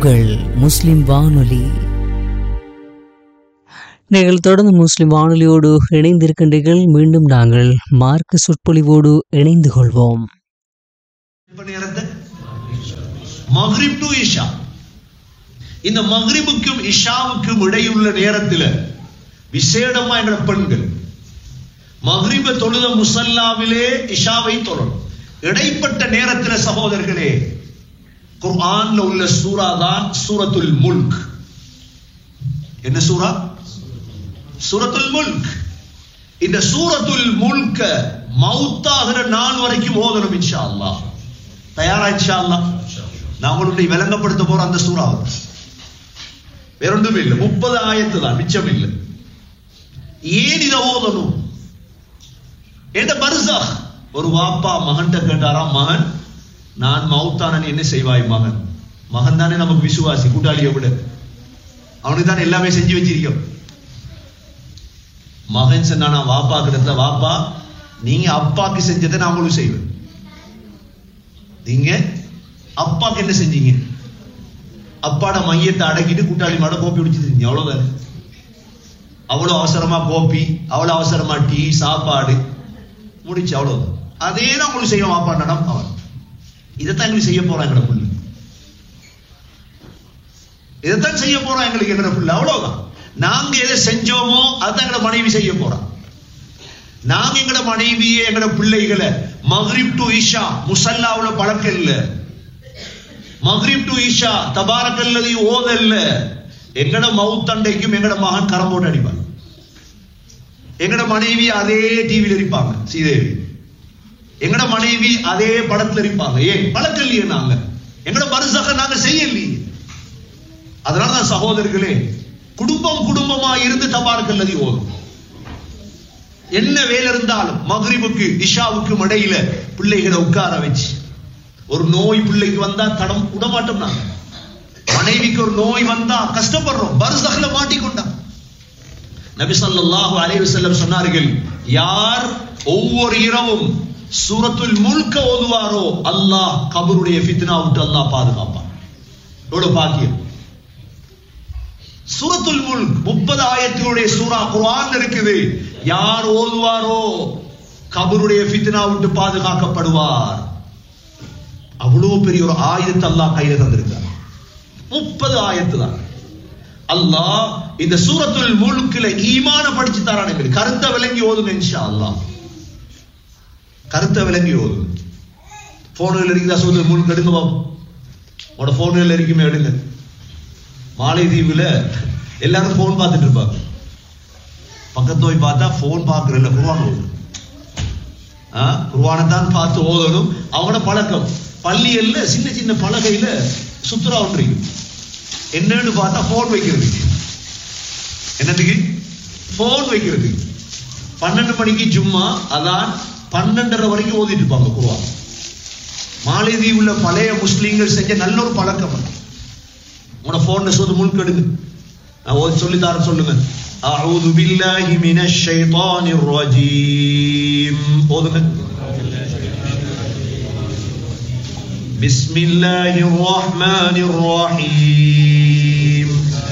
உங்கள் முஸ்லிம் வானொலி நீங்கள் தொடர்ந்து முஸ்லிம் வானொலியோடு இணைந்திருக்கின்றீர்கள் மீண்டும் நாங்கள் மார்க்க சொற்பொழிவோடு இணைந்து கொள்வோம் எப்ப நேரத்தை மக்ரிப் டு இஷா இந்த மக்ரிபுக்கும் இஷாவுக்கும் இடையுள்ள நேரத்தில் விசேடமா என்ற பெண்கள் மக்ரிப தொழுத முசல்லாவிலே இஷாவை தொழணும் இடைப்பட்ட நேரத்தில் சகோதரர்களே குர்ஆன்ல உள்ள சூரா தான் சூரத்துல் முல்க் என்ன சூரா சூரத்துல் முல்க் இந்த சூரத்துல் முல்க மௌத்தாகிற நாள் வரைக்கும் ஓதணும் இன்ஷா அல்லாஹ் தயாரா இன்ஷா அல்லாஹ் நான் உங்களுடைய விளங்கப்படுத்த போற அந்த சூறா வேற ஒன்றும் இல்லை முப்பது ஆயத்து தான் மிச்சம் இல்லை ஏன் இதை ஓதணும் என்ன பரிசா ஒரு வாப்பா மகன்கிட்ட கேட்டாராம் மகன் நான் மௌத்தானன் என்ன செய்வாய் மகன் மகன் தானே நமக்கு விசுவாசி கூட்டாளியை விட அவனுக்கு தானே எல்லாமே செஞ்சு வச்சிருக்கோம் மகன் சொன்னானா வாப்பா கிட்ட வாப்பா நீங்க அப்பாக்கு செஞ்சதை நான் உங்களுக்கு செய்வேன் நீங்க அப்பாக்கு என்ன செஞ்சீங்க அப்பாட மையத்தை அடக்கிட்டு கூட்டாளி மாட கோப்பி குடிச்சிருந்தீங்க அவ்வளவுதானே அவ்வளவு அவசரமா கோப்பி அவ்வளவு அவசரமா டீ சாப்பாடு முடிச்சு அவ்வளவுதான் அதே தான் உங்களுக்கு செய்யும் வாப்பா நடம் அவன் இதைத்தான் எங்களுக்கு செய்ய போறான் எங்கட புள்ளி இதைத்தான் செய்ய போறான் எங்களுக்கு எங்கட புள்ள அவ்வளவுதான் நாங்க எதை செஞ்சோமோ அதான் எங்கட மனைவி செய்ய போறான் நாங்க எங்கட மனைவியே எங்கட பிள்ளைகளை மக்ரிப் டு இஷா முசல்லாவுல பழக்கம் இல்ல மக்ரிப் டு இஷா தபாரக்கல்லதி ஓதல்ல எங்கட மவுத்தண்டைக்கும் எங்கட மகன் கரம் போட்டு அடிப்பான் எங்கட மனைவி அதே டிவியில் இருப்பாங்க ஸ்ரீதேவி எங்கட மனைவி அதே படத்துல இருப்பாங்க ஏன் பழக்கம் இல்லையே நாங்க எங்கட பரிசாக நாங்க செய்யலையே அதனால தான் சகோதரர்களே குடும்பம் குடும்பமா இருந்து தபாரக்கல்லதி ஓதும் என்ன வேலை இருந்தாலும் மகரிபுக்கு இஷாவுக்கும் இடையில பிள்ளைகளை உட்கார வச்சு ஒரு நோய் பிள்ளைக்கு வந்தா தடம் விடமாட்டோம் நாங்க மனைவிக்கு ஒரு நோய் வந்தா கஷ்டப்படுறோம் பரிசகல மாட்டிக்கொண்டா நபி ஸல்லல்லாஹு அலைஹி வஸல்லம் சொன்னார்கள் யார் ஒவ்வொரு இரவும் சூரத்துல் முல்க ஓதுவாரோ அல்லாஹ் கபருடைய ஃபித்னா விட்டு அல்லாஹ் பாதுகாப்பான் எவ்வளவு பாக்கியம் சூரத்துல் முல்க் முப்பது ஆயத்தினுடைய சூரா குர்ஆன் இருக்குது யார் ஓதுவாரோ கபருடைய ஃபித்னா விட்டு பாதுகாக்கப்படுவார் அவ்வளவு பெரிய ஒரு ஆயுதத்தை அல்லாஹ் கையில தந்திருக்கார் முப்பது ஆயத்து தான் அல்லாஹ் இந்த சூரத்துல் முல்குல ஈமான படிச்சு தரான் எங்களுக்கு கருத்தை விளங்கி ஓதுங்க இன்ஷா அல்லாஹ் கருத்தை விளங்கி ஓதுங்க போன்கள் இருக்குதா சூரத்துல் முல்க் எடுங்க பாப்போம் உங்களோட போன்கள் இருக்குமே எடுங்க மாலைதீவுல எல்லாரும் போன் பார்த்துட்டு இருப்பாங்க பக்கத்து போய் பார்த்தா போன் பார்க்கறதில்ல குருவான் ஓது குருவானை தான் பார்த்து ஓதணும் அவங்களோட பழக்கம் பள்ளியல்ல சின்ன சின்ன பலகையில சுத்துரா ஒன்றியும் என்னன்னு பார்த்தா போன் வைக்கிறதுக்கு என்னதுக்கு போன் வைக்கிறதுக்கு பன்னெண்டு மணிக்கு ஜும்மா அதான் பன்னெண்டரை வரைக்கும் ஓதிட்டு இருப்பாங்க குருவான் மாலைதீவுல பழைய முஸ்லீம்கள் செஞ்ச நல்ல ஒரு பழக்கம் அது உங்களோட போன்ல சொல்லு முழுக்கெடுங்க நான் ஓதி சொல்லி தரேன் சொல்லுங்க أعوذ بالله من الشيطان الرجيم ஓதுங்க بسم الله الرحمن الرحيم